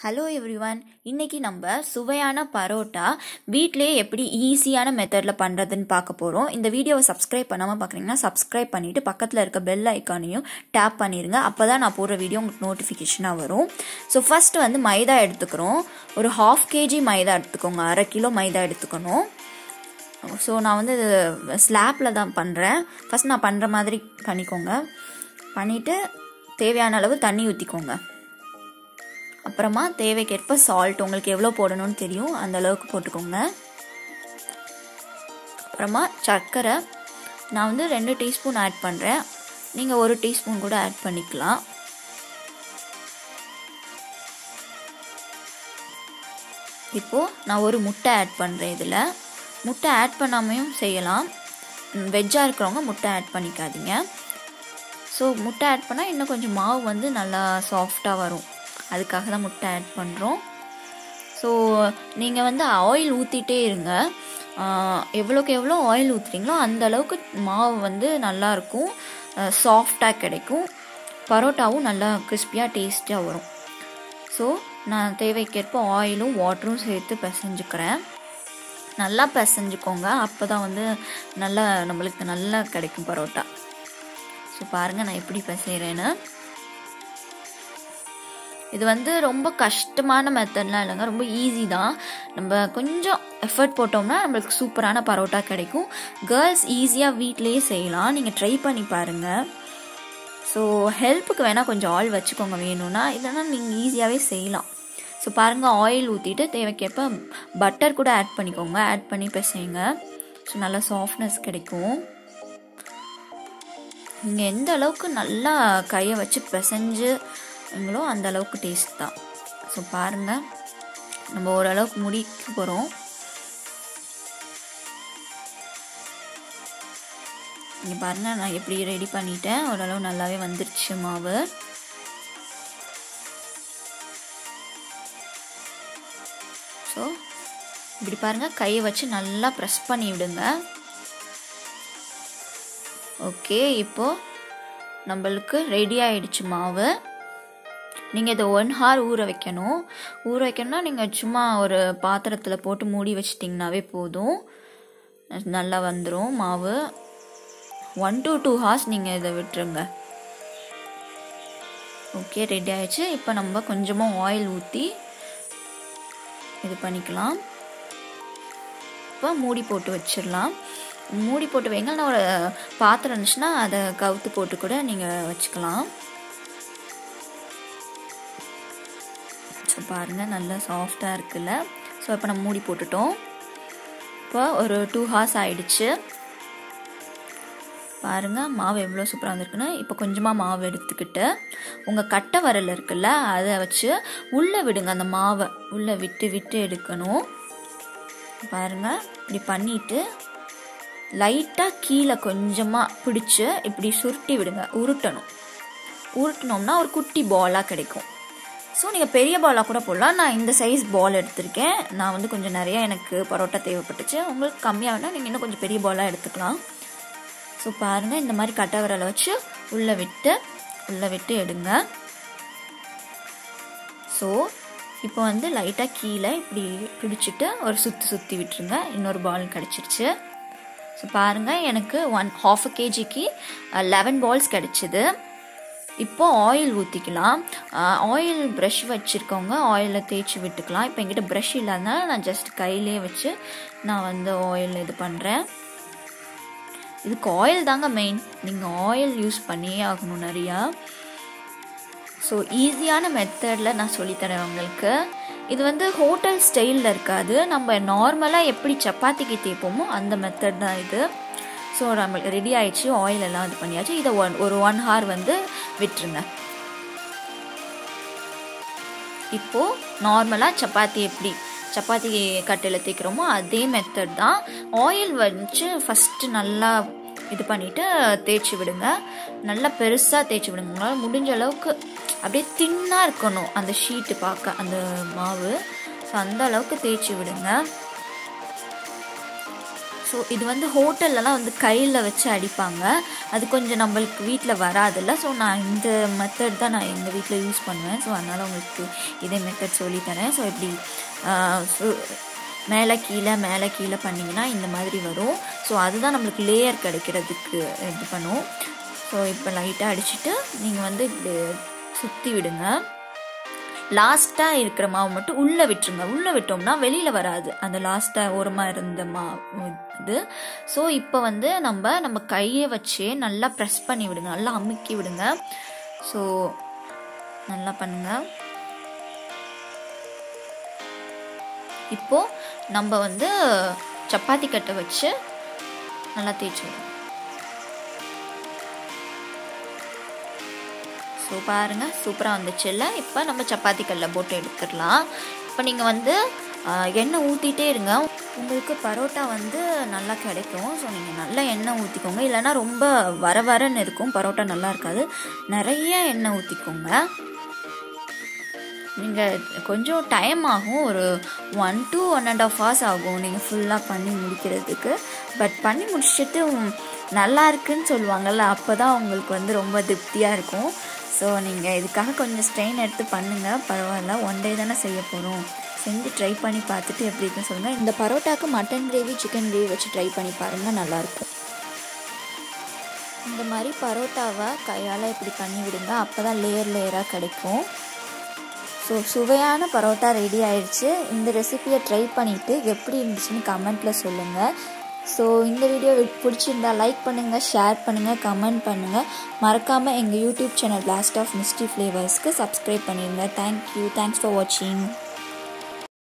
hello everyone இன்னைக்கு நம்ம சுவையான பரோட்டா வீட்டிலேயே எப்படி ஈஸியான மெத்தடில் பண்ணுறதுன்னு பார்க்க போகிறோம் இந்த வீடியோவை சப்ஸ்கிரைப் பண்ணாமல் பார்க்குறீங்கன்னா சப்ஸ்கிரைப் பண்ணிவிட்டு பக்கத்தில் இருக்க பெல் ஐக்கானையும் டேப் பண்ணிடுங்க அப்போ தான் நான் போடுற வீடியோ உங்களுக்கு நோட்டிஃபிகேஷனாக வரும் ஸோ ஃபஸ்ட்டு வந்து மைதா எடுத்துக்கிறோம் ஒரு ஹாஃப் கேஜி மைதா எடுத்துக்கோங்க அரை கிலோ மைதா எடுத்துக்கணும் ஸோ நான் வந்து இது ஸ்லாப்பில் தான் பண்ணுறேன் ஃபஸ்ட் நான் பண்ணுற மாதிரி பண்ணிக்கோங்க பண்ணிவிட்டு தேவையான அளவு தண்ணி ஊற்றிக்கோங்க அப்புறமா தேவைக்கேற்ப சால்ட் உங்களுக்கு எவ்வளோ போடணும்னு தெரியும் அந்த அளவுக்கு போட்டுக்கோங்க அப்புறமா சர்க்கரை நான் வந்து ரெண்டு டீஸ்பூன் ஆட் பண்ணுறேன் நீங்கள் ஒரு டீஸ்பூன் கூட ஆட் பண்ணிக்கலாம் இப்போது நான் ஒரு முட்டை ஆட் பண்ணுறேன் இதில் முட்டை ஆட் பண்ணாமையும் செய்யலாம் வெஜ்ஜாக இருக்கிறவங்க முட்டை ஆட் பண்ணிக்காதீங்க ஸோ முட்டை ஆட் பண்ணால் இன்னும் கொஞ்சம் மாவு வந்து நல்லா சாஃப்டாக வரும் அதுக்காக தான் முட்டை ஆட் பண்ணுறோம் ஸோ நீங்கள் வந்து ஆயில் ஊற்றிட்டே இருங்க எவ்வளோக்கு எவ்வளோ ஆயில் ஊற்றுறீங்களோ அந்த அளவுக்கு மாவு வந்து நல்லாயிருக்கும் சாஃப்டாக கிடைக்கும் பரோட்டாவும் நல்லா கிறிஸ்பியாக டேஸ்டியாக வரும் ஸோ நான் தேவைக்கேற்ப ஆயிலும் வாட்டரும் சேர்த்து பிசைஞ்சுக்கிறேன் நல்லா பிசைஞ்சுக்கோங்க அப்போ தான் வந்து நல்லா நம்மளுக்கு நல்லா கிடைக்கும் பரோட்டா ஸோ பாருங்கள் நான் எப்படி பிசைகிறேன்னு இது வந்து ரொம்ப கஷ்டமான மெத்தட்லாம் இல்லைங்க ரொம்ப ஈஸி தான் நம்ம கொஞ்சம் எஃபர்ட் போட்டோம்னா நம்மளுக்கு சூப்பரான பரோட்டா கிடைக்கும் கேர்ள்ஸ் ஈஸியாக வீட்லேயே செய்யலாம் நீங்கள் ட்ரை பண்ணி பாருங்கள் ஸோ ஹெல்ப்புக்கு வேணால் கொஞ்சம் ஆயில் வச்சுக்கோங்க வேணும்னா இல்லைன்னா நீங்கள் ஈஸியாகவே செய்யலாம் ஸோ பாருங்கள் ஆயில் ஊற்றிட்டு தேவைக்கேற்ப பட்டர் கூட ஆட் பண்ணிக்கோங்க ஆட் பண்ணி பிசைங்க ஸோ நல்லா சாஃப்ட்னஸ் கிடைக்கும் நீங்கள் எந்த அளவுக்கு நல்லா கையை வச்சு பிசைஞ்சு ங்களோ அந்த அளவுக்கு டேஸ்ட் தான் ஸோ பாருங்கள் நம்ம ஓரளவுக்கு முடிக்க போகிறோம் இங்கே பாருங்கள் நான் எப்படி ரெடி பண்ணிட்டேன் ஓரளவு நல்லாவே வந்துருச்சு மாவு ஸோ இப்படி பாருங்கள் கையை வச்சு நல்லா ப்ரெஸ் பண்ணி விடுங்க ஓகே இப்போது நம்மளுக்கு ரெடி ஆயிடுச்சு மாவு நீங்கள் இதை ஒன் ஹார் ஊற வைக்கணும் ஊற வைக்கணும்னா நீங்கள் சும்மா ஒரு பாத்திரத்தில் போட்டு மூடி வச்சிட்டிங்கனாவே போதும் நல்லா வந்துடும் மாவு ஒன் டு டூ ஹார்ஸ் நீங்கள் இதை விட்டுருங்க ஓகே ரெடி ஆயிடுச்சு இப்போ நம்ம கொஞ்சமாக ஆயில் ஊற்றி இது பண்ணிக்கலாம் இப்போ மூடி போட்டு வச்சிடலாம் மூடி போட்டு வைங்க நான் ஒரு பாத்திரம் இருந்துச்சுன்னா அதை கவுத்து போட்டு கூட நீங்கள் வச்சுக்கலாம் ஸோ பாருங்கள் நல்லா சாஃப்டாக இருக்குல்ல ஸோ இப்போ நம்ம மூடி போட்டுட்டோம் இப்போ ஒரு டூ ஹார்ஸ் ஆயிடுச்சு பாருங்கள் மாவு எவ்வளோ சூப்பராக வந்திருக்குன்னு இப்போ கொஞ்சமாக மாவு எடுத்துக்கிட்டு உங்கள் கட்டை வரல் இருக்குல்ல அதை வச்சு உள்ளே விடுங்க அந்த மாவை உள்ளே விட்டு விட்டு எடுக்கணும் பாருங்கள் இப்படி பண்ணிவிட்டு லைட்டாக கீழே கொஞ்சமாக பிடிச்சி இப்படி சுருட்டி விடுங்க உருட்டணும் உருட்டினோம்னா ஒரு குட்டி பாலாக கிடைக்கும் ஸோ நீங்கள் பெரிய பாலாக கூட போடலாம் நான் இந்த சைஸ் பால் எடுத்திருக்கேன் நான் வந்து கொஞ்சம் நிறையா எனக்கு பரோட்டா தேவைப்பட்டுச்சு உங்களுக்கு கம்மியாக வேணால் நீங்கள் இன்னும் கொஞ்சம் பெரிய பாலாக எடுத்துக்கலாம் ஸோ பாருங்கள் இந்த மாதிரி கட்டை விரலை வச்சு உள்ளே விட்டு உள்ளே விட்டு எடுங்க ஸோ இப்போ வந்து லைட்டாக கீழே இப்படி பிடிச்சிட்டு ஒரு சுற்றி சுற்றி விட்டுருங்க இன்னொரு பால் கிடச்சிருச்சு ஸோ பாருங்கள் எனக்கு ஒன் ஹாஃப் கேஜிக்கு லெவன் பால்ஸ் கிடச்சிது இப்போ ஆயில் ஊற்றிக்கலாம் ஆயில் ப்ரஷ் வச்சுருக்கவங்க ஆயிலில் தேய்ச்சி விட்டுக்கலாம் இப்போ என்கிட்ட ப்ரஷ் இல்லாதனால நான் ஜஸ்ட் கையிலே வச்சு நான் வந்து ஆயில் இது பண்ணுறேன் இதுக்கு ஆயில் தாங்க மெயின் நீங்கள் ஆயில் யூஸ் பண்ணியே ஆகணும் நிறையா ஸோ ஈஸியான மெத்தடில் நான் சொல்லித்தரேன் உங்களுக்கு இது வந்து ஹோட்டல் ஸ்டைலில் இருக்காது நம்ம நார்மலாக எப்படி சப்பாத்திக்கு தேய்ப்போமோ அந்த மெத்தட் தான் இது ஸோ நம்மளுக்கு ரெடி ஆயிடுச்சு ஆயில் எல்லாம் இது பண்ணியாச்சு இதை ஒன் ஒரு ஒன் ஹார் வந்து விட்டுருங்க இப்போது நார்மலாக சப்பாத்தி எப்படி சப்பாத்தி கட்டையில் தேய்க்கிறோமோ அதே மெத்தட் தான் ஆயில் வச்சு ஃபஸ்ட்டு நல்லா இது பண்ணிவிட்டு தேய்ச்சி விடுங்க நல்லா பெருசாக தேய்ச்சி விடுங்க உங்களால் முடிஞ்ச அளவுக்கு அப்படியே தின்னாக இருக்கணும் அந்த ஷீட்டு பார்க்க அந்த மாவு ஸோ அந்த அளவுக்கு தேய்ச்சி விடுங்க ஸோ இது வந்து ஹோட்டல்லலாம் வந்து கையில் வச்சு அடிப்பாங்க அது கொஞ்சம் நம்மளுக்கு வீட்டில் வராதுல்ல ஸோ நான் இந்த மெத்தட் தான் நான் எங்கள் வீட்டில் யூஸ் பண்ணுவேன் ஸோ அதனால் உங்களுக்கு இதே மெத்தட் சொல்லித்தரேன் ஸோ இப்படி மேலே கீழே மேலே கீழே பண்ணிங்கன்னா இந்த மாதிரி வரும் ஸோ அதுதான் நம்மளுக்கு லேயர் கிடைக்கிறதுக்கு இது பண்ணும் ஸோ இப்போ லைட்டாக அடிச்சுட்டு நீங்கள் வந்து சுற்றி விடுங்க லாஸ்ட்டாக இருக்கிற மாவு மட்டும் உள்ளே விட்டுருங்க உள்ளே விட்டோம்னா வெளியில் வராது அந்த லாஸ்ட்டாக ஓரமாக இருந்த மாவு இது ஸோ இப்போ வந்து நம்ம நம்ம கையை வச்சே நல்லா ப்ரெஸ் பண்ணி விடுங்க நல்லா அமுக்கி விடுங்க ஸோ நல்லா பண்ணுங்க இப்போ நம்ம வந்து சப்பாத்தி கட்டை வச்சு நல்லா தேய்ச்சி விடுங்க ஸோ பாருங்கள் சூப்பராக வந்துச்சு இல்லை இப்போ நம்ம சப்பாத்தி கல்ல போட்டு எடுத்துடலாம் இப்போ நீங்கள் வந்து எண்ணெய் ஊற்றிட்டே இருங்க உங்களுக்கு பரோட்டா வந்து நல்லா கிடைக்கும் ஸோ நீங்கள் நல்லா எண்ணெய் ஊற்றிக்கோங்க இல்லைனா ரொம்ப வர வரன்னு இருக்கும் பரோட்டா நல்லா இருக்காது நிறைய எண்ணெய் ஊற்றிக்கோங்க நீங்கள் கொஞ்சம் டைம் ஆகும் ஒரு one to one and half hours ஆகும் நீங்கள் ஃபுல்லாக பண்ணி முடிக்கிறதுக்கு பட் பண்ணி முடிச்சுட்டு நல்லா இருக்குன்னு சொல்லுவாங்கள்ல அப்போ தான் உங்களுக்கு வந்து ரொம்ப திருப்தியாக இருக்கும் ஸோ நீங்கள் இதுக்காக கொஞ்சம் ஸ்ட்ரெயின் எடுத்து பண்ணுங்கள் பரவாயில்ல ஒன் டே தானே செய்ய போகிறோம் செஞ்சு ட்ரை பண்ணி பார்த்துட்டு எப்படி இருக்குன்னு சொல்லுங்கள் இந்த பரோட்டாக்கு மட்டன் கிரேவி சிக்கன் கிரேவி வச்சு ட்ரை பண்ணி பாருங்கள் நல்லாயிருக்கும் இந்த மாதிரி பரோட்டாவை கையால் இப்படி பண்ணி விடுங்க அப்போ தான் லேயர் லேயராக கிடைக்கும் ஸோ சுவையான பரோட்டா ரெடி ஆயிடுச்சு இந்த ரெசிபியை ட்ரை பண்ணிவிட்டு எப்படி இருந்துச்சுன்னு கமெண்ட்டில் சொல்லுங்கள் ஸோ இந்த வீடியோ பிடிச்சிருந்தா லைக் பண்ணுங்கள் ஷேர் பண்ணுங்கள் கமெண்ட் பண்ணுங்கள் மறக்காமல் எங்கள் YouTube channel blast of misty ஃப்ளேவர்ஸ்க்கு சப்ஸ்கிரைப் பண்ணிடுங்க தேங்க்யூ தேங்க்ஸ் ஃபார் வாட்சிங்